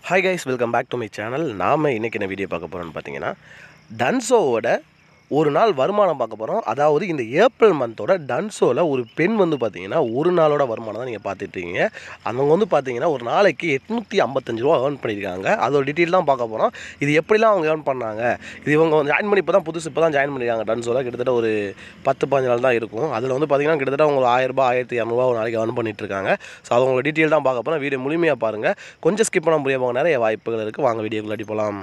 hi guys welcome back to my channel நாம் இன்றைக்கி என்ன வீடியோ பார்க்க போகிறோம்னு பார்த்தீங்கன்னா டன்சோவோட ஒரு நாள் வருமானம் பார்க்க போகிறோம் அதாவது இந்த ஏப்ரல் மந்தோட டன்சோவில் ஒரு பெண் வந்து பார்த்தீங்கன்னா ஒரு நாளோட வருமானம் தான் நீங்கள் பார்த்துட்டு இருக்கீங்க அவங்க வந்து பார்த்தீங்கன்னா ஒரு நாளைக்கு எட்நூற்றி ஐம்பத்தஞ்சு ரூபா ஏர்ன் பண்ணியிருக்காங்க அதோட டீட்டெயில் தான் பார்க்க போகிறோம் இது எப்படிலாம் அவங்க ஏர்ன் பண்ணாங்க இது இவங்க ஜாயின் பண்ணி இப்போ தான் புதுசு இப்போ தான் ஜாயின் பண்ணியிருக்காங்க டன்சோவில் கிட்டத்தட்ட ஒரு பத்து பதினஞ்சு நாள் தான் இருக்கும் அதில் வந்து பார்த்தீங்கன்னா கிட்டத்தட்ட அவங்க ஆயிரரூபா ஆயிரத்தி இரநூறுவா ஒரு நாளைக்கு ஏர்ன் பண்ணிட்டு இருக்காங்க ஸோ அவங்களோட டீட்டெயில் தான் பார்க்க போகிறோம் வீடியோ முழுமையாக பாருங்கள் கொஞ்சம் ஸ்கிப் பண்ண முடியாமல் நிறைய வாய்ப்புகள் இருக்குது வாங்க வீடியோக்குள்ளாடி போகலாம்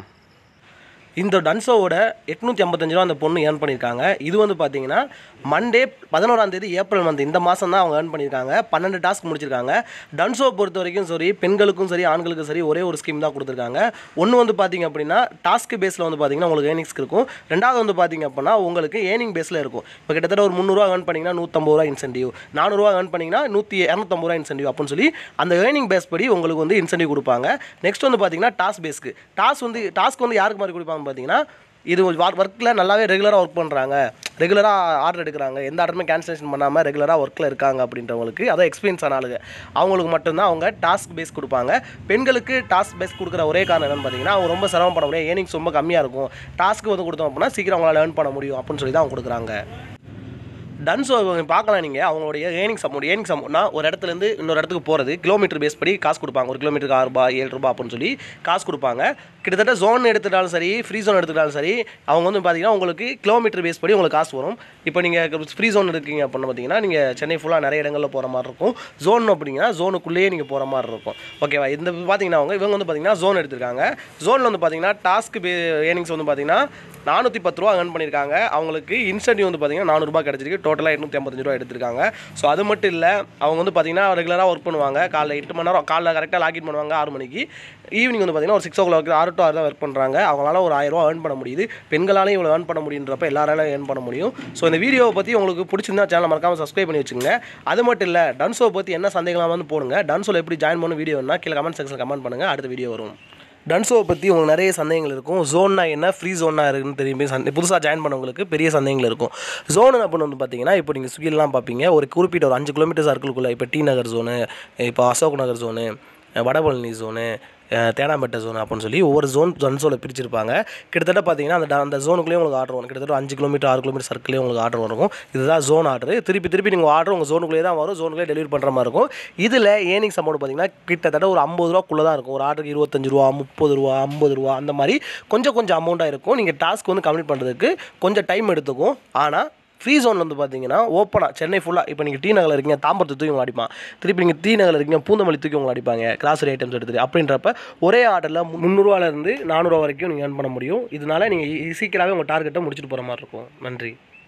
இந்த டன்சோவோட எட்நூற்றி ஐம்பத்தஞ்சு ரூபா அந்த பொண்ணு ஏர்ன் பண்ணியிருக்காங்க இது வந்து பார்த்தீங்கன்னா மண்டே பதினோராம் தேதி ஏப்ரல் மந்த் இந்த மாதம் தான் அவங்க ஏர்ன் பண்ணியிருக்காங்க பன்னெண்டு டாஸ்க் முடிச்சிருக்காங்க டன்சோ பொறுத்த வரைக்கும் சரி பெண்களுக்கும் சரி ஆண்களுக்கும் சரி ஒரே ஒரு ஸ்கீம் தான் கொடுத்துருக்காங்க ஒன்று வந்து பார்த்தீங்க அப்படின்னா டாஸ்க் பேஸில் வந்து பார்த்தீங்கன்னா உங்களுக்கு ஏர்னிங்ஸ் இருக்கும் ரெண்டாவது வந்து பார்த்தீங்க அப்படின்னா உங்களுக்கு ஏர்னிங் பேஸில் இருக்கும் இப்போ கிட்டத்தட்ட ஒரு முந்நூறுரூவா ஏர்ன் பண்ணிங்கன்னா நூற்றம்பது ரூபா இன்சென்டிவ் நானூறுரூவா ஏர்ன் பண்ணிங்கன்னா நூற்றி இரநூத்தம்பது ரூபா இன்சென்டிவ் அப்படின்னு சொல்லி அந்த ஏர்னிங் பேஸ் படி உங்களுக்கு வந்து இன்சென்டிவ் கொடுப்பாங்க நெக்ஸ்ட் வந்து பார்த்தீங்கன்னா டாஸ்க் பேஸ்க்கு டாஸ்க் வந்து டாஸ்க் வந்து யாருக்கு மாதிரி கொடுப்பாங்க பார்த்தீங்கன்னா இது ஒர்க்கில் நல்லாவே ரெகுலராக ஒர்க் பண்ணுறாங்க ரெகுலராக ஆர்டர் எடுக்கிறாங்க எந்த ஆர்டருமே கேன்சலேஷன் பண்ணாமல் ரெகுலராக ஒர்க்கில் இருக்காங்க அப்படின்றவங்களுக்கு அதான் எக்ஸ்பீரியன்ஸ் ஆன ஆளுங்க அவங்களுக்கு மட்டும்தான் அவங்க டாஸ்க் பேஸ் கொடுப்பாங்க பெண்களுக்கு டாஸ்க் பேஸ் கொடுக்குற ஒரே காரணம் என்னன்னு பார்த்தீங்கன்னா அவங்க ரொம்ப சிரமப்பட முடியும் ஏர்னிங்ஸ் ரொம்ப கம்மியாக இருக்கும் டாஸ்க்கு வந்து கொடுத்தோம் அப்படின்னா சீக்கிரம் அவங்களால ஏர்ன் பண்ண முடியும் அப்படின்னு சொல்லி தான் அவங்க கொடுக்குறாங்க டன்ஸோ பார்க்கலாம் நீங்கள் அவங்களுடைய ஏர்னிங்ஸ் அமௌண்ட் ஏர்னிங்ஸ் அமௌண்ட்னா ஒரு இடத்துலேருந்து இன்னொரு இடத்துக்கு போகிறது கிலோமீட்டர் பேஸ் படி காசு கொடுப்பாங்க ஒரு கிலோமீட்டருக்கு ஆறு ரூபாய் ஏழு ரூபாய் அப்படின்னு சொல்லி காசு கொடுப்பாங்க கிட்டத்தட்ட ஜோன் எடுத்துட்டாலும் சரி ஃப்ரீ ஜோன் எடுத்துட்டாலும் சரி அவங்க வந்து பார்த்தீங்கன்னா உங்களுக்கு கிலோமீட்டர் பேஸ் படி உங்களுக்கு காசு வரும் இப்போ நீங்கள் ஃப்ரீ ஜோன் இருக்கீங்க அப்படின்னு பார்த்தீங்கன்னா நீங்கள் சென்னை ஃபுல்லாக நிறைய இடங்களில் போகிற மாதிரி இருக்கும் ஜோன் அப்படிங்கன்னா ஜோனுக்குள்ளேயே நீங்கள் போகிற மாதிரி இருக்கும் ஓகேவா இந்த பார்த்தீங்கன்னா அவங்க இவங்க வந்து பார்த்தீங்கன்னா ஜோன் எடுத்திருக்காங்க ஜோனில் வந்து பார்த்தீங்கன்னா டாஸ்க் ஏர்னிங்ஸ் வந்து பார்த்தீங்கன்னா நானூற்றி பத்து ரூபா ஏர்ன் பண்ணியிருக்காங்க அவங்களுக்கு இன்சென்டிவ் வந்து பார்த்தீங்கன்னா நானூறுபா கிடச்சிருக்கு டோட்டலாக எட்நூற்றி ஐம்பத்தஞ்சு ரூபா எடுத்திருக்காங்க ஸோ அது மட்டும் இல்லை அவங்க வந்து பார்த்தீங்கன்னா ரெகுலராக ஒர்க் பண்ணுவாங்க காலைல எட்டு மணி நேரம் காலைல கரெக்டாக லாகின் பண்ணுவாங்க ஆறு மணிக்கு ஈவினிங் வந்து பார்த்தீங்கன்னா ஒரு சிக்ஸ் ஓ கிளாக் ஆறு டு ஆறு தான் ஒர்க் பண்ணுறாங்க அவங்களால ஒரு ஆயிரம் ரூபா ஏர்ன் பண்ண முடியுது பெண்களாலையும் இவ்வளோ ஏர்ன் பண்ண முடியுன்றப்ப எல்லாராலையும் ஏர்ன் பண்ண முடியும் ஸோ இந்த வீடியோவை பற்றி உங்களுக்கு பிடிச்சிருந்தா சேனல் மறக்காமல் சப்ஸ்கிரைப் பண்ணி வச்சுங்க அது மட்டும் இல்லை டன்ஸோவை பற்றி என்ன சந்தேகமாக வந்து போடுங்க டன்ஸோவில் எப்படி ஜாயின் பண்ண வீடியோனா கீழே கமெண்ட் செக்ஷனில் கமெண்ட் பண்ணுங்கள் அடுத்த வீடியோ வரும் டன்ஸோவை பற்றி உங்களுக்கு நிறைய சந்தேகங்கள் இருக்கும் ஜோன்னா என்ன ஃப்ரீ ஜோனா இருக்குன்னு தெரியுமே சந்தே புதுசாக ஜாயின் பண்ணவங்களுக்கு பெரிய சந்தேகங்கள் இருக்கும் ஜோனு அப்படின்னு வந்து பார்த்தீங்கன்னா இப்போ நீங்கள் ஸ்விக்கிலாம் பார்ப்பீங்க ஒரு குறிப்பிட்ட ஒரு அஞ்சு கிலோமீட்டர் சர்க்கிள்குள்ளே இப்போ டி நகர் ஜோனு இப்போ Ashok Nagar zone Vadapalani zone Teynampet zone அப்படின்னு சொல்லி ஒவ்வொரு ஜோன் ஜோன்ஸோவில் பிரிச்சிருப்பாங்க கிட்டத்தட்ட பார்த்தீங்கன்னா அந்த அந்த ஜோனுக்குள்ளேயே உங்களுக்கு ஆர்டர் வரும் கிட்டத்தட்ட அஞ்சு கிலோமீட்டர் ஆறு கிலோமீட்டர் சர்க்கிளே உங்களுக்கு ஆர்டர் வரும் இதுதான் ஜோன் ஆர்டர் திருப்பி திருப்பி நீங்கள் ஆர்டர் உங்கள் ஜோனுக்குள்ளே தான் வரும் ஜோனுக்குள்ளே டெலிவரி பண்ணுற மாதிரி இருக்கும் இதில் ஏர்னிங்ஸ் அமௌண்ட் பார்த்தீங்கன்னா கிட்டத்தட்ட ஒரு ஐம்பது ரூபாக்குள்ளே தான் இருக்கும் ஒரு ஆர்டருக்கு இருபத்தஞ்சு ரூபா முப்பது ரூபா ஐம்பது ரூபா அந்த மாதிரி கொஞ்சம் கொஞ்சம் அமௌண்ட்டாக இருக்கும் நீங்கள் டாஸ்க் வந்து கம்ப்ளீட் பண்ணுறதுக்கு கொஞ்சம் டைம் எடுத்துக்கும் ஆனால் ஃப்ரீ ஜோனில் வந்து பார்த்தீங்கன்னா ஓப்பனாக சென்னை ஃபுல்லாக இப்போ நீங்கள் டி நகரில் இருக்கீங்க தாம்பரத்தை தூக்கி உங்களை அடிப்பான் திருப்பி நீங்கள் டி நகரில் இருக்கீங்க பூந்தமல்லி தூக்கி உங்களை அடிப்பாங்க கிளாஸ் ஐட்டம்ஸ் எடுத்துட்டு அப்படின்றப்ப ஒரே ஆர்டரில் முந்நூறுவாலேருந்து நானூறுவா வரைக்கும் நீங்கள் ஏர்ன் பண்ண முடியும் இதனால நீங்கள் சீக்கிரமாகவே உங்கள் டார்கெட்டை முடிச்சுட்டு போகிற மாதிரி இருக்கும் நன்றி